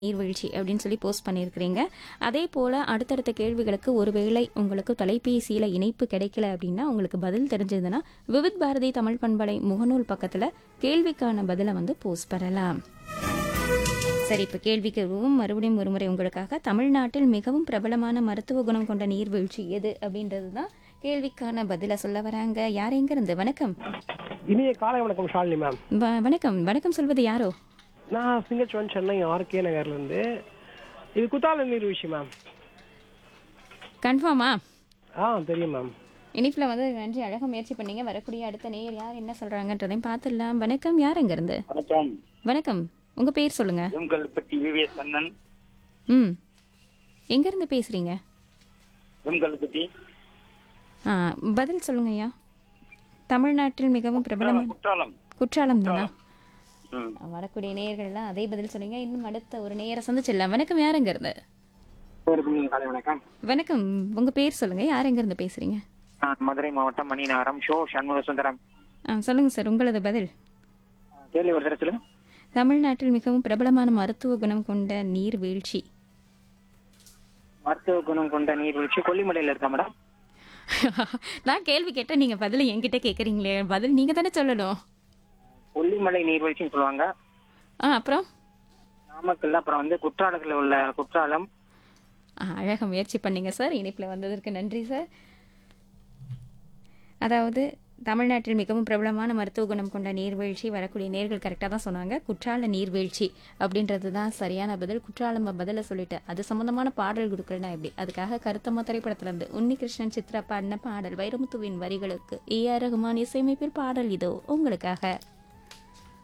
நீர்வீழ்ச்சி அப்படின்னு சொல்லி போஸ்ட் பண்ணியிருக்கிறீங்க அதே போல் அடுத்தடுத்த கேள்விகளுக்கு ஒருவேளை உங்களுக்கு தொலைபேசியில் இணைப்பு கிடைக்கல அப்படின்னா உங்களுக்கு பதில் தெரிஞ்சதுன்னா விவித் பாரதி தமிழ் பண்பலை முகநூல் பக்கத்தில் கேள்விக்கான பதிலை வந்து போஸ்ட் பண்ணலாம் சரி இப்போ கேள்விக்கு ரூம் மறுபடியும் ஒருமுறை உங்களுக்காக தமிழ்நாட்டில் மிகவும் பிரபலமான மருத்துவ குணம் கொண்ட நீர்வீழ்ச்சி எது அப்படின்றது தான் கேள்விக்கான பதிலை சொல்ல வராங்க யார் எங்கிருந்து வணக்கம் இனிய காலை வணக்கம் ஷாலினி மேம் வ- வணக்கம் வணக்கம் சொல்வது யாரோ நான் சிங்கச்சுவன் சென்னை ஆர்கே நகர்ல இருந்து இது குத்தால நீர்வீழ்ச்சி மேம் கன்ஃபார்மா ஆ தெரியும் மேம் இனிப்பில் வந்து நன்றி அழகாக முயற்சி பண்ணீங்க வரக்கூடிய அடுத்த நேயர் யார் என்ன சொல்கிறாங்கன்றதையும் பார்த்துடலாம் வணக்கம் யார் எங்கேருந்து வணக்கம் வணக்கம் உங்கள் பேர் சொல்லுங்கள் உங்கள் பற்றி விவிஎஸ் கண்ணன் ம் எங்கேருந்து பேசுகிறீங்க உங்கள் பற்றி ஆ பதில் சொல்லுங்க ஐயா தமிழ்நாட்டில் மிகவும் பிரபலமான குற்றாலம் குற்றாலம் தானா ம். வரக்கூடிய நேயர்கள்லாம் அதே பதில் சொன்னீங்க இன்னும் அடுத்த ஒரு நேயரை சந்திச்சிடலாம் வணக்கம் யார் எங்கேருந்து காலை வணக்கம் வணக்கம் உங்கள் பேர் சொல்லுங்கள் யார் எங்கேருந்து பேசுகிறீங்க நான் மதுரை மாவட்டம் மணிநகரம் ஷோ சண்முக சுந்தரம் ஆ சொல்லுங்கள் சார் உங்களது பதில் கேள்வி ஒரு தடவை சொல்லுங்க தமிழ்நாட்டில் மிகவும் பிரபலமான மருத்துவ குணம் கொண்ட நீர்வீழ்ச்சி மருத்துவ குணம் கொண்ட நீர்வீழ்ச்சி கொல்லிமலையில இருக்கா மேடம் நான் கேள்வி கேட்டேன் நீங்கள் பதில் என்கிட்ட கேட்குறீங்களே பதில் நீங்கள் தானே சொல்லணும் கொல்லிமலை நீர்வீழ்ச்சின்னு சொல்லுவாங்க ஆ அப்புறம் நாமக்கல்ல அப்புறம் வந்து குற்றாலத்துல உள்ள குற்றாலம் ஆ, அழகா முயற்சி பண்ணீங்க சார் இணைப்பில் வந்ததற்கு நன்றி சார் அதாவது தமிழ்நாட்டில் மிகவும் பிரபலமான மருத்துவ குணம் கொண்ட நீர்வீழ்ச்சி வரக்கூடிய நேர்கள் கரெக்டாக தான் சொன்னாங்க குற்றால நீர்வீழ்ச்சி அப்படின்றது தான் சரியான பதில் குற்றாலம் பதிலை சொல்லிட்டு அது சம்பந்தமான பாடல் கொடுக்கலனா எப்படி அதுக்காக கருத்தம்மா திரைப்படத்திலிருந்து உன்னிகிருஷ்ணன் சித்ரா பாடின பாடல் வைரமுத்துவின் வரிகளுக்கு ஏ ஆர் ரகுமான் இசையமைப்பில் பாடல் இதோ உங்களுக்காக